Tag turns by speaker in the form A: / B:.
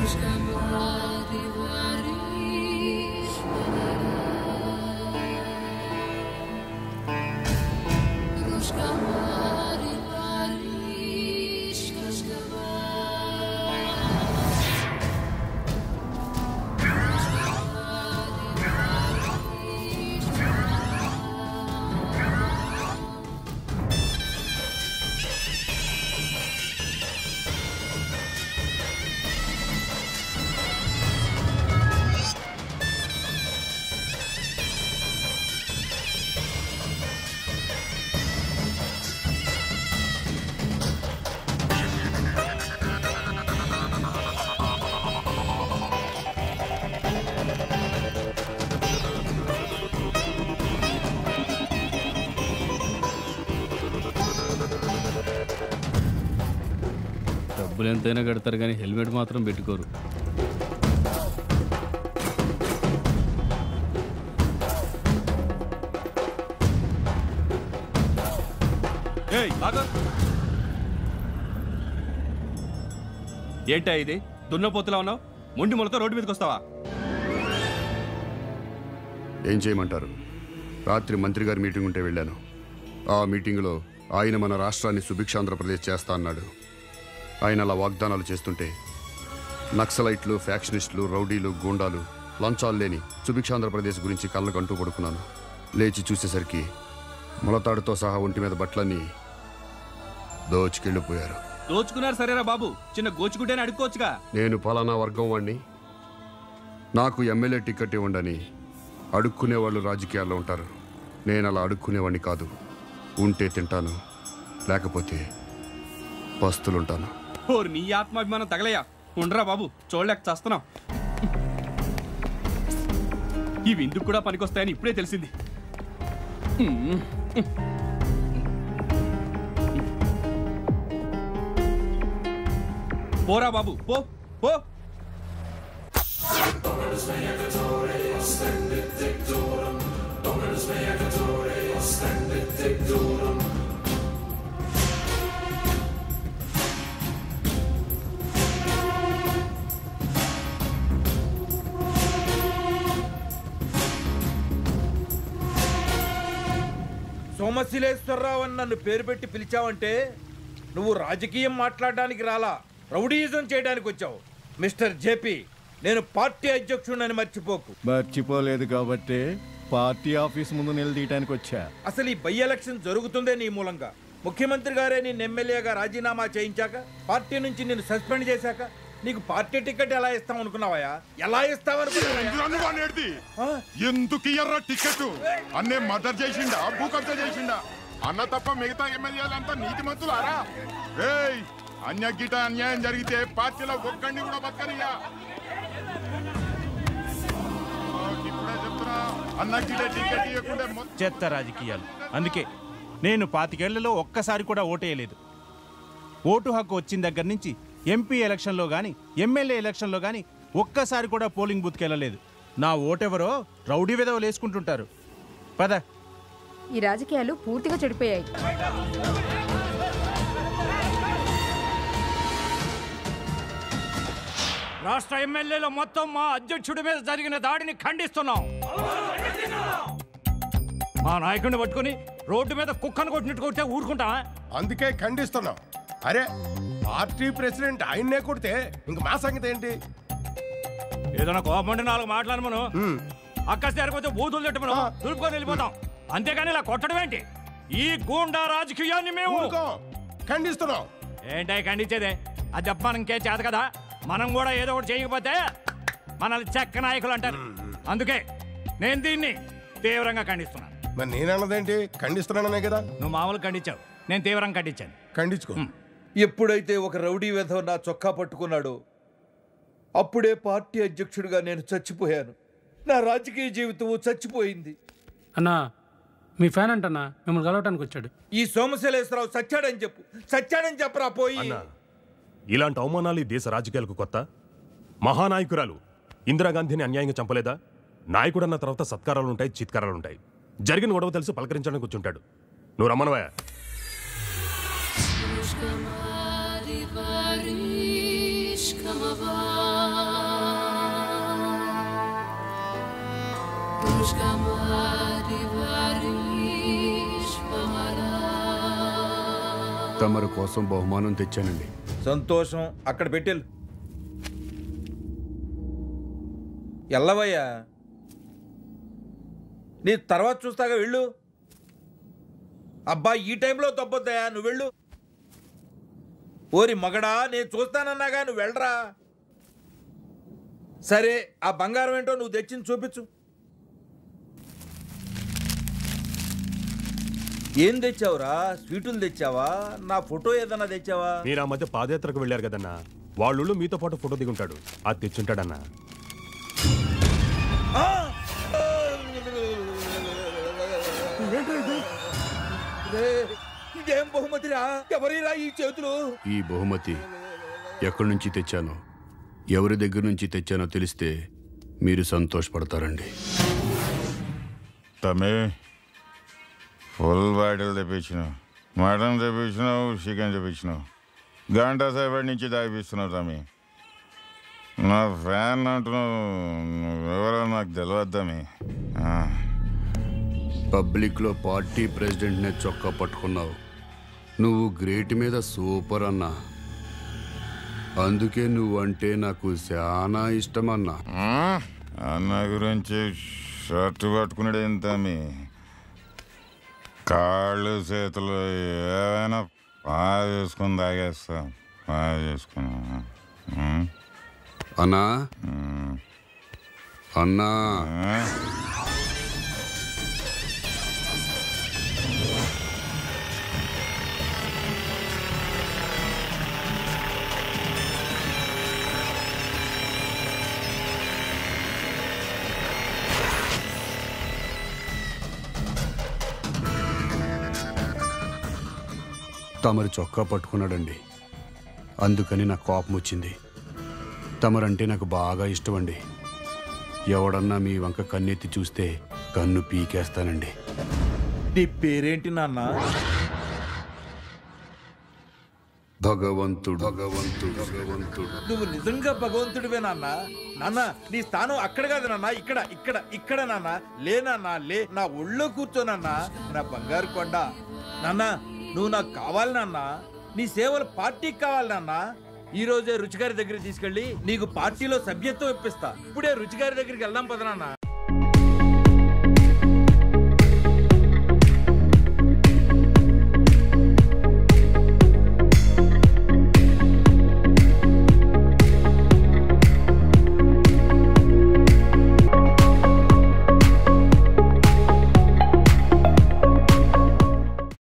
A: డబ్బులు ఎంతైనా కడతారు కానీ హెల్మెట్ మాత్రం పెట్టుకోరు
B: ఏయ్ ఆగు. ఏంటా ఇది దున్నపోతులా ఉన్నావు మొండి మొలతో రోడ్డు మీదకి వస్తావా
C: ఏం చేయమంటారు రాత్రి మంత్రి గారి మీటింగ్ ఉంటే వెళ్ళాను ఆ మీటింగులో ఆయన మన రాష్ట్రాన్ని సుభిక్షాంధ్రప్రదేశ్ చేస్తా అన్నాడు ఆయన అలా వాగ్దానాలు చేస్తుంటే నక్సలైట్లు ఫ్యాక్షనిస్టులు రౌడీలు గూండాలు లంచాలు లేని సుభిక్షాంధ్రప్రదేశ్ గురించి కళ్ళకంటూ పడుకున్నాను లేచి చూసేసరికి మొలతాడుతో సహా ఒంటి మీద బట్టలన్నీ దోచుకెళ్ళిపోయారు
B: దోచుకున్నారు సరేరా బాబు చిన్న గోచుకుంటేనే అడుక్కోవచ్చుగా
C: నేను పలానా వర్గం వాణ్ణి నాకు ఎమ్మెల్యే టికెట్ ఇవ్వండని అడుక్కునేవాళ్ళు రాజకీయాల్లో ఉంటారు నేను అలా అడుక్కునేవాడిని కాదు ఉంటే తింటాను లేకపోతే పస్తులుంటాను
B: ఓరి నీ ఆత్మాభిమానం తగలయ్యా ఉండరా బాబు చూడలేక చస్తున్నాం ఈ విందుకు కూడా పనికొస్తాయని ఇప్పుడే తెలిసింది పోరా బాబు పో పో
D: సోమశిలేశ్వరరావు అని నన్ను పేరు పెట్టి పిలిచావంటే నువ్వు రాజకీయం మాట్లాడడానికి రాలా రౌడీయిజం చేయడానికి వచ్చావు మిస్టర్ జేపీ నేను పార్టీ అధ్యక్షుడిని మర్చిపోకు
E: మర్చిపోలేదు కాబట్టి పార్టీ ఆఫీస్ ముందు నిలదీయటానికి వచ్చా
D: అసలు ఈ బై ఎలక్షన్ జరుగుతుందే నీ మూలంగా ముఖ్యమంత్రి గారే నేను ఎమ్మెల్యేగా రాజీనామా చేయించాక పార్టీ నుంచి నేను సస్పెండ్ చేశాక నీకు పార్టీ టికెట్ ఎలా ఇస్తాం అనుకున్నావా ఎలా ఇస్తావనుకున్నావా
F: ఎందుకు ఇయ్యర్రా టికెట్ అన్నే మర్డర్ చేసిండా భూ కబ్జా చేసిండా అన్న తప్ప మిగతా ఎమ్మెల్యేలంతా నీతిమంతులారా ఏయ్ అన్యగిట అన్యాయం జరిగితే పార్టీలో ఒక్కడిని కూడా బతకనియా ఇప్పుడే చెప్తున్నా అన్నగిట టికెట్ ఇవ్వకుండా మొత్తం
G: చెత్త రాజకీయాలు అందుకే నేను పాతికేళ్లలో ఒక్కసారి కూడా ఓటేయలేదు ఓటు హక్కు వచ్చిన దగ్గర నుంచి ఎంపీ ఎలక్షన్లో కానీ ఎమ్మెల్యే ఎలక్షన్లో కానీ ఒక్కసారి కూడా పోలింగ్ బూత్కి వెళ్ళలేదు నా ఓటెవరో రౌడీ విధవలు వేసుకుంటుంటారు పద
H: ఈ రాజకీయాలు పూర్తిగా చెడిపోయాయి
I: రాష్ట్ర ఎమ్మెల్యేలు మొత్తం మా అధ్యక్షుడి మీద జరిగిన దాడిని ఖండిస్తున్నాం మా నాయకుడిని పట్టుకుని రోడ్డు మీద కుక్కను కొట్టినట్టు కొడితే ఊరుకుంటావా
J: అందుకే ఖండిస్తున్నాం అరే పార్టీ ప్రెసిడెంట్ ఆయన్నే కొడితే ఇంక మా సంగతి ఏంటి
I: ఏదైనా కోపండి నాలుగు మాట్లాడు మనం అక్క సరిపోతే బూతులు తిట్టు మనం దులుపుకొని వెళ్ళిపోతాం అంతేగాని ఇలా కొట్టడం ఏంటి ఈ గూండా రాజకీయాన్ని మేము
J: ఖండిస్తున్నాం
I: ఏంటై ఖండించేదే అది తప్ప మనం ఇంకే చేత కదా మనం కూడా ఏదో ఒకటి చేయకపోతే మనల్ని చెక్క నాయకులు అంటారు అందుకే నేను దీన్ని తీవ్రంగా ఖండిస్తున్నాను
J: మరి నేనన్నదేంటి ఖండిస్తున్నాననే కదా
I: నువ్వు మామూలు ఖండించావు నేను తీవ్రంగా ఖండించాను
J: ఖండించుకో
D: ఎప్పుడైతే ఒక రౌడీ వెధవ నా చొక్కా పట్టుకున్నాడో అప్పుడే పార్టీ అధ్యక్షుడిగా నేను చచ్చిపోయాను నా రాజకీయ జీవితం చచ్చిపోయింది
K: అన్నా మీ ఫ్యాన్ అంటన్నా మిమ్మల్ని కలవటానికి వచ్చాడు
D: ఈ సోమశైలేశ్వరరావు సచ్చాడని చెప్పు సచ్చాడని చెప్పరా పోయి
L: ఇలాంటి అవమానాలు ఈ దేశ రాజకీయాలకు కొత్త మహానాయకురాలు ఇందిరాగాంధీని అన్యాయంగా చంపలేదా నాయకుడన్న తర్వాత సత్కారాలు ఉంటాయి చిత్కారాలు ఉంటాయి జరిగిన గొడవ తెలిసి పలకరించడానికి కూర్చుంటాడు నువ్వు రమ్మనవా
M: Varishkamava
C: తమరి కోసం బహుమానం తెచ్చానండి
D: సంతోషం అక్కడ పెట్టెళ్ళు ఎల్లవయ్యా నీ తర్వాత చూస్తాగా వెళ్ళు అబ్బా ఈ టైంలో తప్పొద్దయా నువ్వు వెళ్ళు ఓరి మగడా నేను చూస్తానన్నాగా నువ్వు వెళ్ళరా సరే ఆ బంగారం ఏంటో నువ్వు తెచ్చింది చూపించు ఏం తెచ్చావురా స్వీటులు తెచ్చావా నా ఫోటో ఏదన్నా తెచ్చావా
L: మీరు ఆ మధ్య పాదయాత్రకు వెళ్ళారు కదన్నా వాళ్ళు మీతో పాటు ఫోటో దిగుంటాడు అది తెచ్చుంటాడన్నా
D: ఇదేం బహుమతిరా ఎవరిరా ఈ చేతులు
C: ఈ బహుమతి ఎక్కడి నుంచి తెచ్చానో ఎవరి దగ్గర నుంచి తెచ్చానో తెలిస్తే మీరు సంతోషపడతారండి
F: తమ్మి ఫుల్ బాటిల్ తెప్పించినావు మటన్ తెప్పించినావు చికెన్ తెప్పించినావు గంట సేపటి నుంచి తాగిపిస్తున్నావు తమ్మి నా ఫ్యాన్ అంటున్నావు ఎవరో నాకు తెలియదు తమ్మి ఆ.
C: పబ్లిక్లో పార్టీ ప్రెసిడెంట్నే చొక్కా పట్టుకున్నావు నువ్వు గ్రేట్ మీద సూపర్ అన్నా అందుకే నువ్వంటే నాకు చాలా ఇష్టమన్నా
F: ఆ? అన్న గురించి షర్ట్ పట్టుకున్నాడు ఏం తమ్మి కాళ్ళు చేతులు ఏవైనా బాగా చేసుకుని తాగేస్తా బాగా చేసుకుని ఉం?
C: అన్నా
F: ఉం.
C: అన్నా
F: ఆ?
C: తమరు చొక్కా పట్టుకున్నాడండి అందుకని నాకు కోపం వచ్చింది తమరంటే నాకు బాగా ఇష్టమండి ఎవడన్నా మీ వంక కన్నెత్తి చూస్తే కన్ను పీకేస్తానండి
D: నీ పేరేంటి నాన్న
C: భగవంతుడు భగవంతుడు భగవంతుడు
D: నువ్వు నిజంగా భగవంతుడివే నాన్న నాన్న నీ స్థానం అక్కడ కాదు నాన్న ఇక్కడ ఇక్కడ ఇక్కడ నాన్న లే నాన్న లే నా ఒళ్ళో కూర్చోనన్నా నా బంగారు కొండ నాన్న నువ్వు నాకు కావాలి నాన్న నీ సేవలు పార్టీకి కావాలి నాన్న ఈ రోజే రుచిగారి దగ్గరికి తీసుకెళ్ళి నీకు పార్టీలో సభ్యత్వం ఇప్పిస్తా ఇప్పుడే రుచిగారి దగ్గరికి వెళ్దాం పద నాన్న